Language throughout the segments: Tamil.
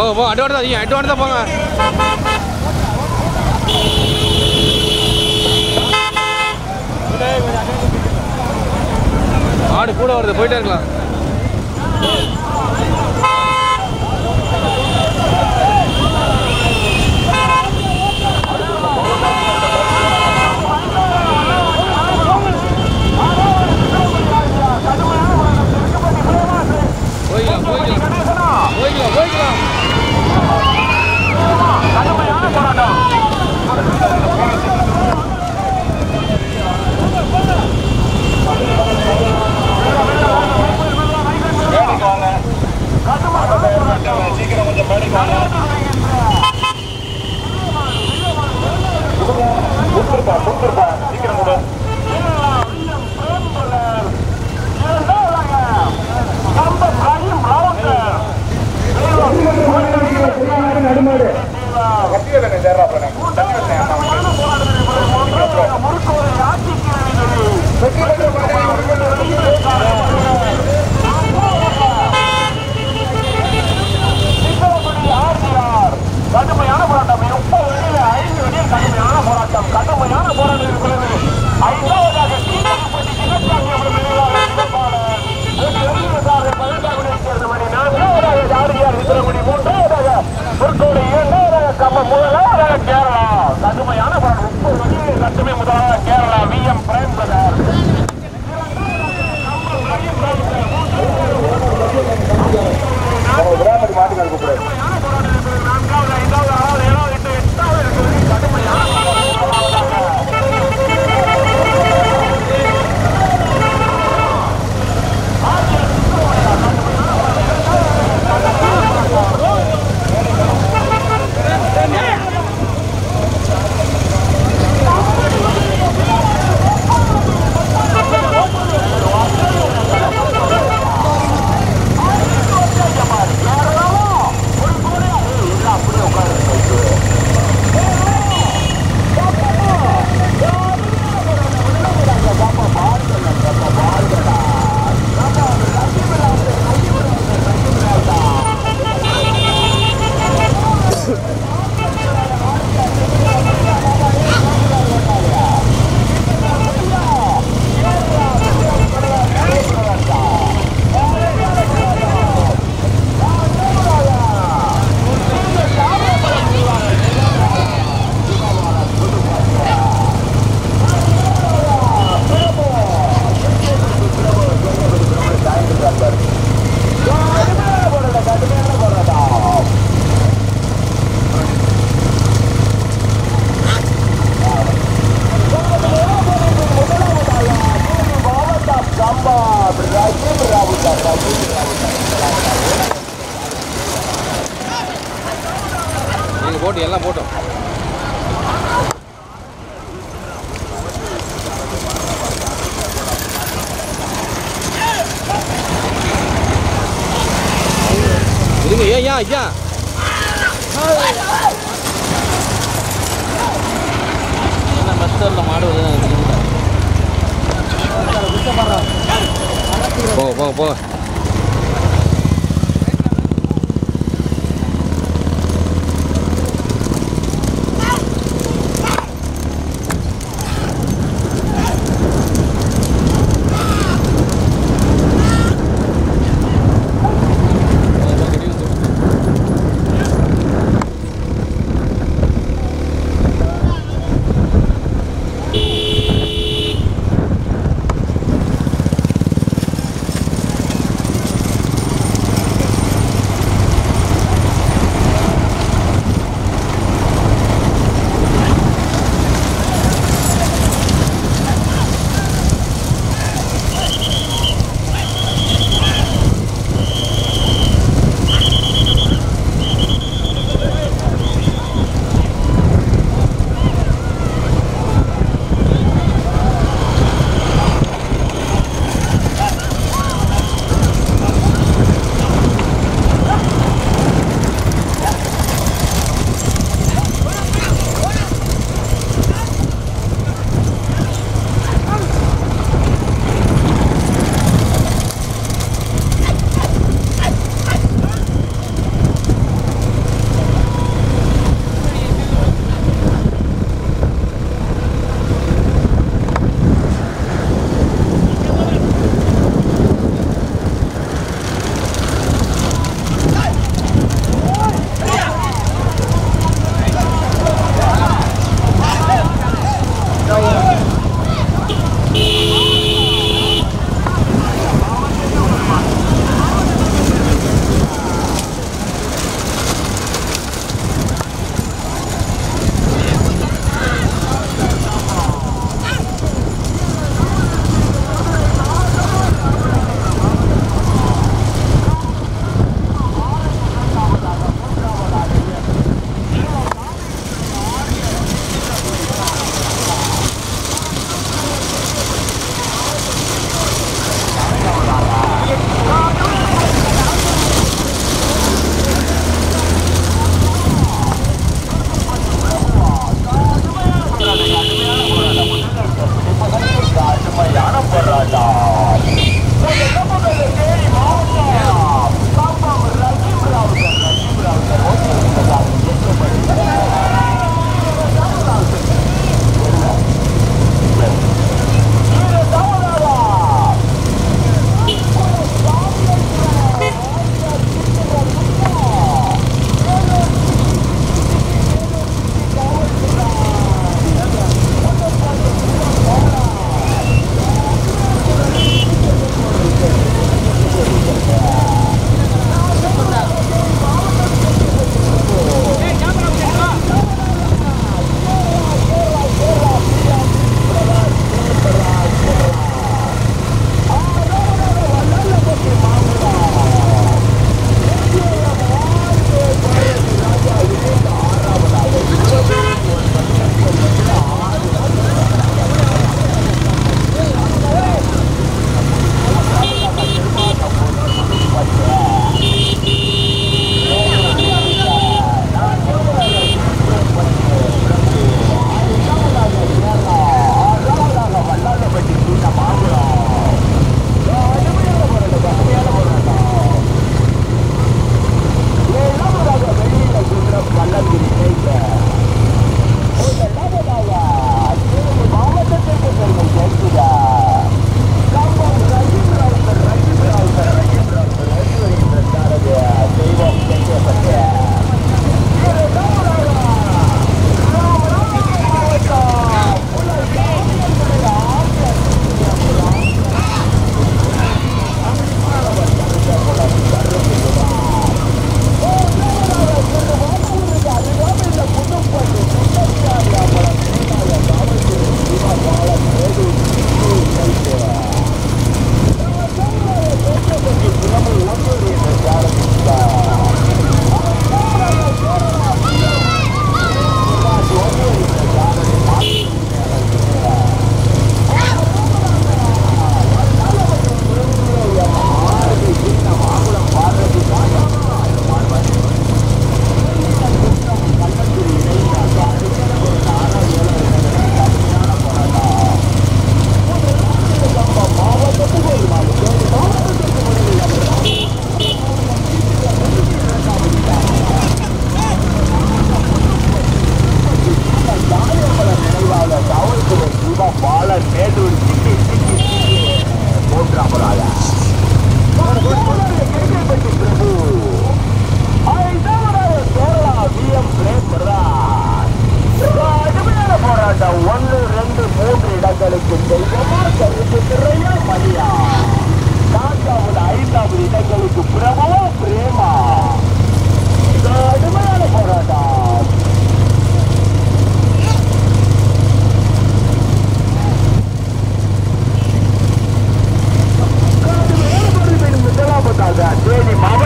போங்க போங்க அட்வான்ஸ் தான் அதிகம் அட்வான்ஸ் தான் போங்க ஆடு கூட வருது போயிட்டே இருக்கலாம் போய்க்கலாம் போய்க்கலாம் போய்க்கலாம் போய்க்கலாம் சீக்கிரம் கொஞ்சம் மேடைக்கு வாங்க கொடுத்துருப்பா கொடுத்துருப்பா சீக்கிரம் கொடு கடுமையான போராட்டம் முப்பது வெளியில ஐந்து வெளியில் கடுமையான போராட்டம் கடுமையான போராட்டம் இருக்கிறது ஐந்தாவதாக கீழப்பட்டி சிவசாமி அவர்கள் நினைவாக சிறப்பாளர் நான்காவதாக ஜாடியார் இருக்கிறபடி மூன்றாவதாக திருக்கோடு இரண்டாவதாக கம்ம முதலாவதாக கேரளா கடுமையான போராட்டம் முப்பது வெளியில் கட்டுமை முதலாவதாக Kerala V M Prem brother விராமதி மாட்டுக்கால் கூப்பிடுறாரு நான்காவது ஐந்தாவது ஆறாவது ஏழாவது எட்டு எட்டாவது இருக்கிறது கடுமையான நீங்க போட்டு எல்லாம் போட்டோம் இருங்க ஏன் ஏன் ஐயா என்ன பஸ்டரில் மாடு வருது போங்க போங்க போங்க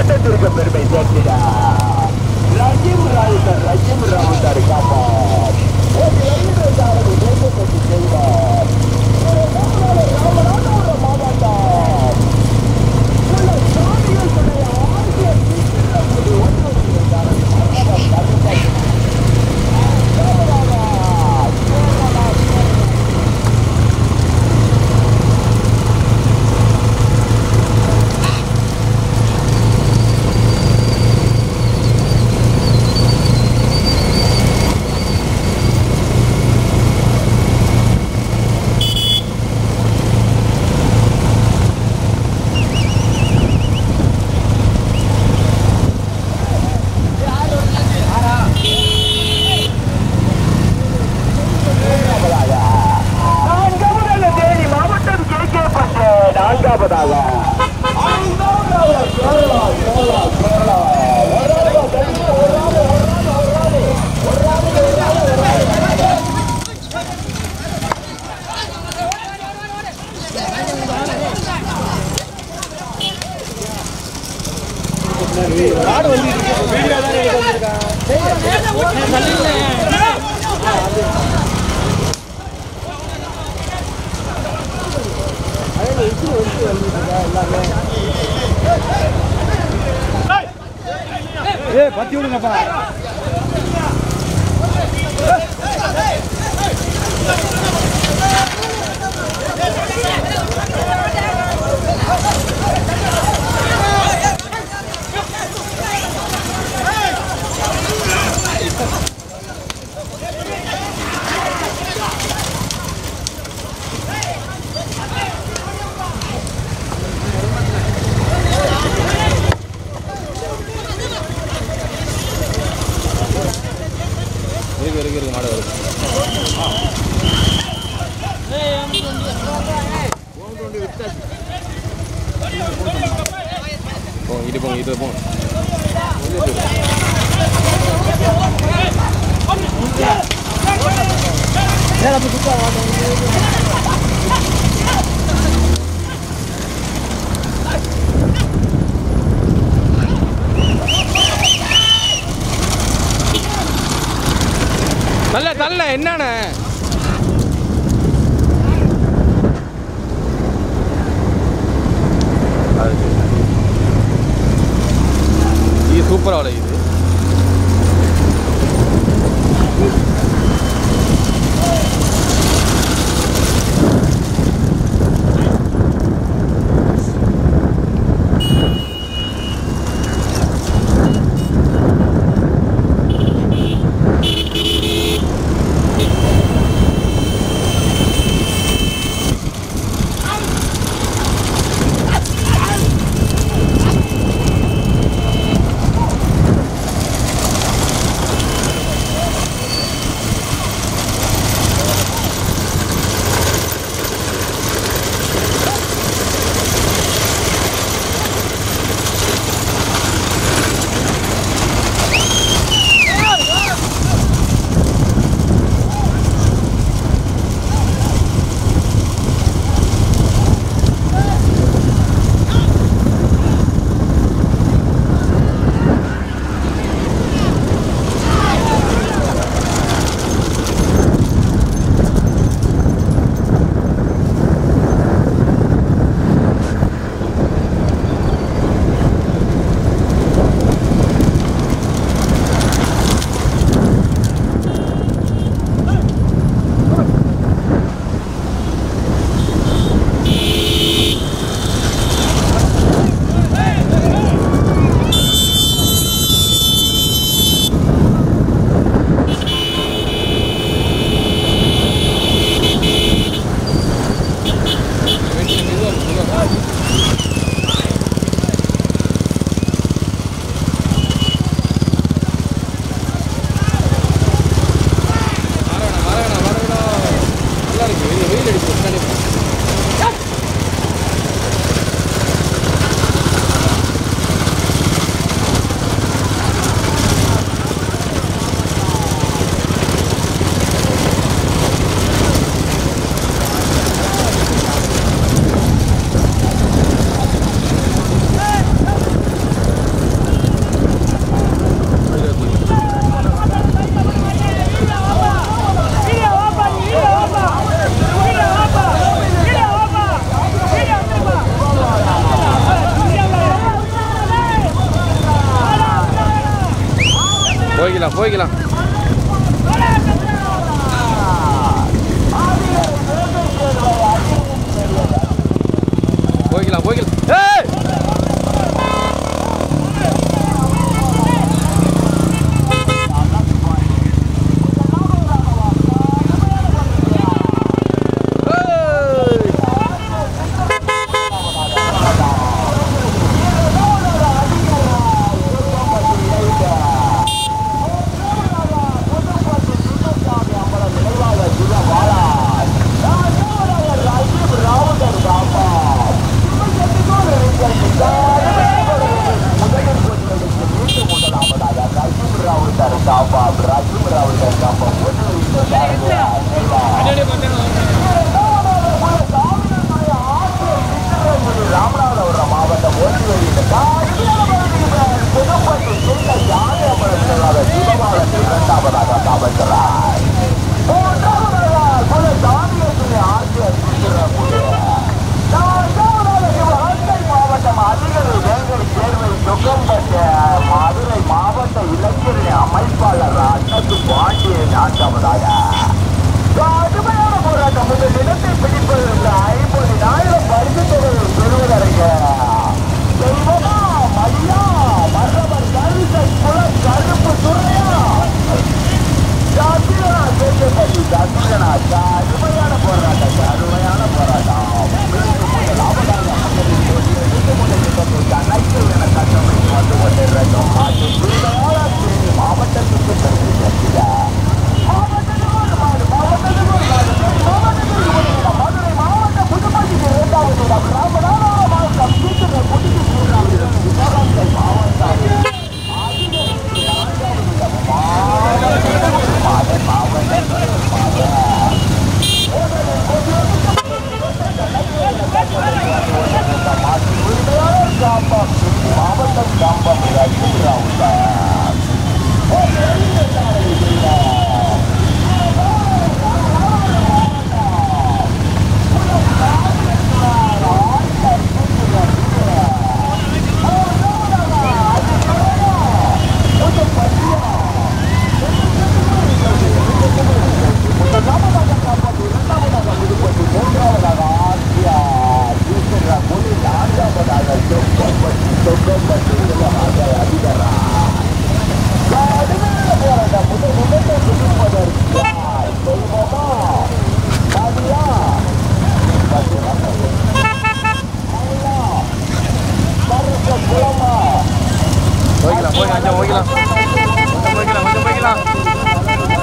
மாவட்டத்திற்கு பெருமை சேர்க்கிறார் ரஜிம் ராவுத்தர் ரஜிம் ராவுத்தர் காப்பா ஒரு எழுபத்தாறு தேசப்பட்டு செய்வார் ஒரு நாளாளர் ராமநாதபுரம் மாவட்டம் உள்ள சாமிகளுடைய ஆகிய சித்திரமுடி ஒன்று இருந்தார் மரணம் தடுத்த நான்காவதாக தேனி மாவட்டம் கேட்கப்பட்ட நான்காவதாக ஐந்தாவதாக கேரளா கேரளா கேரளா ஒரு ஆள் தள்ளி, ஒரு ஆள், ஒரு ஆள், ஒரு ஆள். ஒரு ஆள், ஒரு ஆள், ஒரு ஆள். ஏய் பத்தி விடுங்கப்பா இருக்கு இருக்கு இருக்கு மாடு வருது போங்க இட்டு போங்க இட்டு போங்க தள்ள தள்ள என்னண்ணே இது சூப்பராக விளையுது போய்க்கலாம் போய்க்கலாம் போய்க்கலாம் போய்க்கலாம் ஏய் ஏய் ராமநாதபுரம் மாவட்டம் ஓட்டுவரியில் புதுப்பட்டி சின்ன யானையம்பலத்தில் சிவபாலத்தில் இரண்டாவதாக காவல்கிறார் மூன்றாவதாக குல தானியத்தினை ஆசிரியர் சிவகங்கை மாவட்டம் அதிகரி வேங்கை சேர்வை சொக்கம்பட்ட மதுரை மாவட்ட இளைஞரணி அமைப்பாளர் அன்னத்து பாண்டியன் நான்காவதாக கடுமையான போராட்டம் இந்த நிலத்தை பிடிப்பதற்கு ஐம்பதினாயிரம் பரிசு தொகை பெறுவதற்கு தெய்வமா மதியா மரபர் கருத்தை குல கருப்பு துறையா சந்திரனா கேட்கப்பட்டு சந்திரனா கடுமையான போராட்டம் கடுமையான போராட்டம் லாபதாக கணக்கில் என கட்டமைப்பு வந்து கொண்டிருக்கும் அது புரிதலான தேனி மாவட்டத்துக்கு பெருமை சேர்க்கிறார் மதுரை மாவட்டம் புதுப்பட்டிக்கு இரண்டாவது இடம் ராமநாதபுரம் மாவட்டம் தீட்டுமை புதுக்கி மூன்றாவது இடம் சிவகங்கை மாவட்டம் மாவட்டம் காம்பம் போய்க்கலாம் போய்க்கலாம் கொஞ்சம் போய்க்கலாம் கொஞ்சம் போய்க்கலாம் கொஞ்சம் போய்க்கலாம்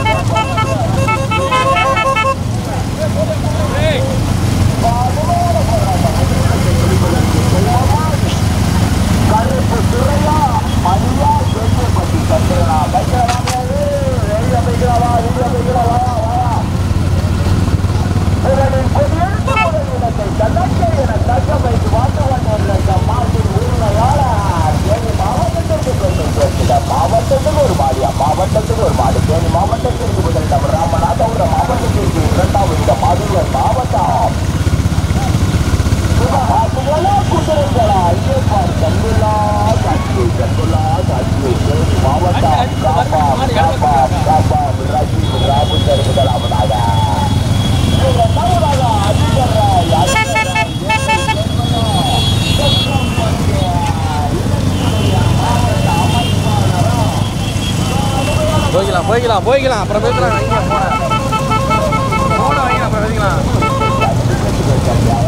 கருப்பு துறையா மணியா கேட்கப்பட்டு சந்திரனா பைக்கிறவா வெளிய பைக்கிறவா வெளிய பைக்கிறவா உங்களின் கொடியெடுத்து முதலிடத்தை தன்னக்கை என தக்க வைத்து வாட்டு வந்த மாட்டின் உரிமையாளர் தேனி மாவட்டத்திற்கு கொண்டு சேர்க்கிற மாவட்டத்துக்கு ஒரு மாடியா மாவட்டத்துக்கு ஒரு மாடு தேனி மாவட்டத்திற்கு முதலிடம் ராமநாதபுரம் மாவட்டத்திற்கு இரண்டாவது இடம் மதுரை மாவட்டம் சிவகாசிகளா குதிரைகளா ஐயப்பார் கண்ணுலா காட்சி கண்ணுலா காட்சி தேனி மாவட்டம் காப்பா காப்பா காப்பா ராஜி ராமுத்தர் முதலாவதாக இரண்டாவதாக அதிபர் போய்க்கலாம் போய்க்கலாம் போய்க்கலாம் அப்புறம் பேசலாம் வைங்க போன போன வைங்க அப்புறம் பேசிக்கலாம்